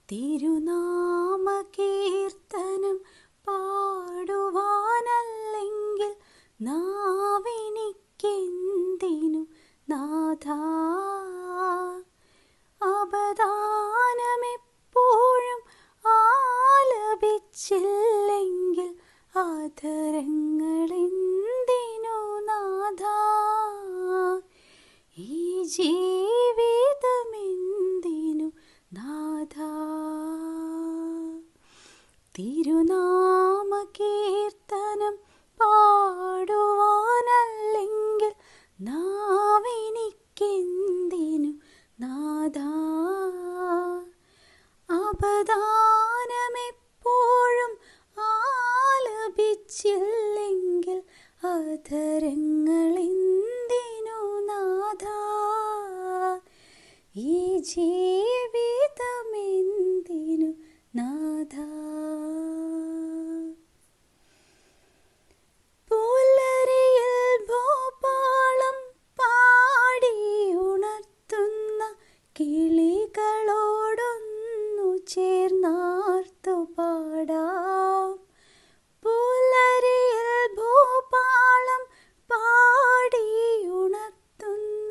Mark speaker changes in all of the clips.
Speaker 1: തിരുനാമ കീർത്തനം പാടുവാനല്ലെങ്കിൽ നാവിനിക്കെന്തിനു നാഥ അപദാനമെപ്പോഴും ആലപിച്ചില്ലെങ്കിൽ ആദരങ്ങളെന്തിനു നാഥ ഈ ജീവിതമെന്തിനു നാഥ തിരുനാമ കീർത്തനം പാടുവാനല്ലെങ്കിൽ നാവിനിക്കെന്തിനു നാഥ അപദാനമെപ്പോഴും ആലപിച്ചില്ലെങ്കിൽ അധരങ്ങളെന്തിനു നാഥ ഈ ജീവിതമെന്തിനു നാഥ പുലരിയിൽ ഭോപാളം പാടി ഉണർത്തുന്ന കിളികളോടൊന്നു ചേർന്നാർത്തു പാടാം പുലരിയിൽ ഭോപാളം പാടി ഉണർത്തുന്ന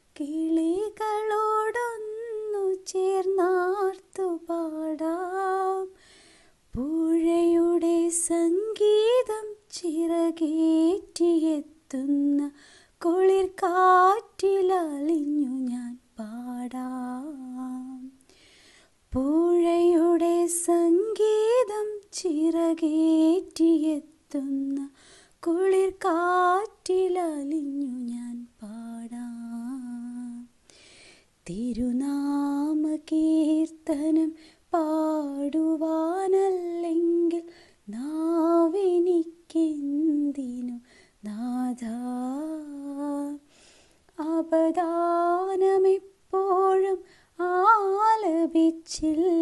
Speaker 1: കിളികളോടൊന്നു ചേർന്നാർത്തു പാടാം പുഴയുടെ സംഗീതം ചിറകേറ്റിയെത്തുന്ന കുളിർ കാറ്റിലലിഞ്ഞു ഞാൻ പാടാം പുഴയുടെ സംഗീതം ചിറകേറ്റിയെത്തുന്ന കുളിർ കാറ്റിലലിഞ്ഞു ഞാൻ പാടാം തിരുനാമ കീർത്തനം പാടുവാനല്ലെങ്കിൽ നാവിനിക്കെന്തിനു നാഥ അപദാനമെപ്പോഴും ആലപിച്ചില്ല